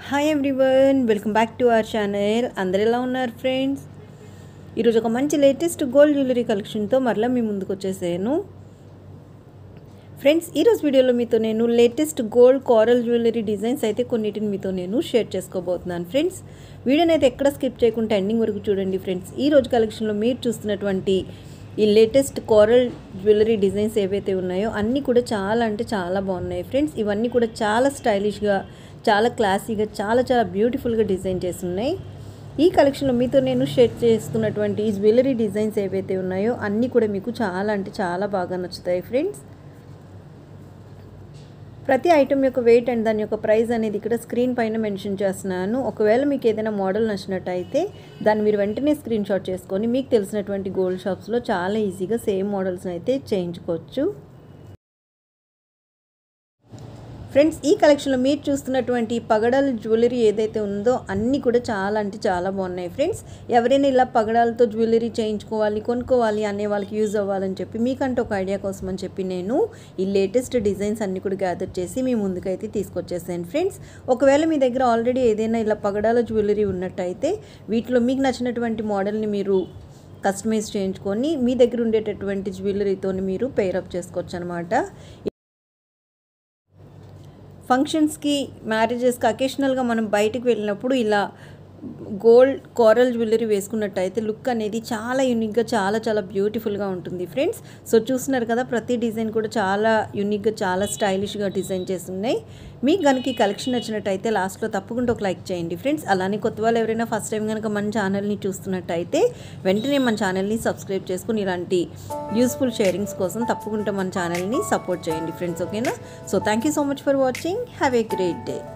hi everyone welcome back to our channel అందరు ఎలా ఉన్నారు ఫ్రెండ్స్ ఈరోజు ఒక మంచి లేటెస్ట్ గోల్డ్ జ్యువెలరీ కలెక్షన్తో మరలా మీ ముందుకు వచ్చేసాను ఫ్రెండ్స్ ఈరోజు వీడియోలో మీతో నేను latest gold coral jewellery designs అయితే కొన్నిటిని మీతో నేను షేర్ చేసుకోబోతున్నాను ఫ్రెండ్స్ వీడియోని అయితే ఎక్కడ స్కిప్ చేయకుండా ఎండింగ్ వరకు చూడండి ఫ్రెండ్స్ ఈ రోజు కలెక్షన్లో మీరు చూస్తున్నటువంటి ఈ లేటెస్ట్ కోరల్ జ్యువెలరీ డిజైన్స్ ఏవైతే ఉన్నాయో అన్నీ కూడా చాలా అంటే చాలా బాగున్నాయి ఫ్రెండ్స్ ఇవన్నీ కూడా చాలా స్టైలిష్గా చాలా క్లాసీగా చాలా చాలా బ్యూటిఫుల్గా డిజైన్ చేసి ఉన్నాయి ఈ కలెక్షన్లో మీతో నేను షేర్ చేస్తున్నటువంటి ఈ జ్యువెలరీ డిజైన్స్ ఏవైతే ఉన్నాయో అన్నీ కూడా మీకు చాలా అంటే చాలా బాగా నచ్చుతాయి ఫ్రెండ్స్ ప్రతి ఐటమ్ యొక్క వెయిట్ అండ్ దాని యొక్క ప్రైస్ అనేది ఇక్కడ స్క్రీన్ పైన మెన్షన్ చేస్తున్నాను ఒకవేళ మీకు ఏదైనా మోడల్ నచ్చినట్టయితే దాన్ని మీరు వెంటనే స్క్రీన్ షాట్ చేసుకొని మీకు తెలిసినటువంటి గోల్డ్ షాప్స్లో చాలా ఈజీగా సేమ్ మోడల్స్ని అయితే చేయించుకోవచ్చు ఫ్రెండ్స్ ఈ కలెక్షన్లో మీరు చూస్తున్నటువంటి పగడాల జ్యువెలరీ ఏదైతే ఉందో అన్నీ కూడా చాలా అంటే చాలా బాగున్నాయి ఫ్రెండ్స్ ఎవరైనా ఇలా పగడాలతో జ్యువెలరీ చేయించుకోవాలి కొనుక్కోవాలి అనే వాళ్ళకి యూజ్ అవ్వాలని చెప్పి మీకంటే ఒక ఐడియా కోసం అని చెప్పి నేను ఈ లేటెస్ట్ డిజైన్స్ అన్నీ కూడా గ్యాదర్ చేసి మీ ముందుకైతే తీసుకొచ్చేసాను ఫ్రెండ్స్ ఒకవేళ మీ దగ్గర ఆల్రెడీ ఏదైనా ఇలా పగడాల జ్యువెలరీ ఉన్నట్టయితే వీటిలో మీకు నచ్చినటువంటి మోడల్ని మీరు కస్టమైజ్ చేయించుకొని మీ దగ్గర ఉండేటటువంటి జ్యువెలరీతో మీరు పేరప్ చేసుకోవచ్చు అనమాట ఫంక్షన్స్కి మ్యారేజెస్కి అకేషనల్గా మనం బయటికి వెళ్ళినప్పుడు ఇలా గోల్డ్ కోరల్ జ్యువెలరీ వేసుకున్నట్టయితే లుక్ అనేది చాలా యూనిక్గా చాలా చాలా బ్యూటిఫుల్గా ఉంటుంది ఫ్రెండ్స్ సో చూస్తున్నారు కదా ప్రతి డిజైన్ కూడా చాలా యూనిక్గా చాలా స్టైలిష్గా డిజైన్ చేసి ఉన్నాయి మీకు కనుక ఈ కలెక్షన్ నచ్చినట్టయితే లాస్ట్లో తప్పకుండా ఒక లైక్ చేయండి ఫ్రెండ్స్ అలానే కొత్త వాళ్ళు ఎవరైనా ఫస్ట్ టైం కనుక మన ఛానల్ని చూస్తున్నట్టయితే వెంటనే మన ఛానల్ని సబ్స్క్రైబ్ చేసుకుని ఇలాంటి యూస్ఫుల్ షేరింగ్స్ కోసం తప్పకుండా మన ఛానల్ని సపోర్ట్ చేయండి ఫ్రెండ్స్ ఓకేనా so thank you so much for watching have a great day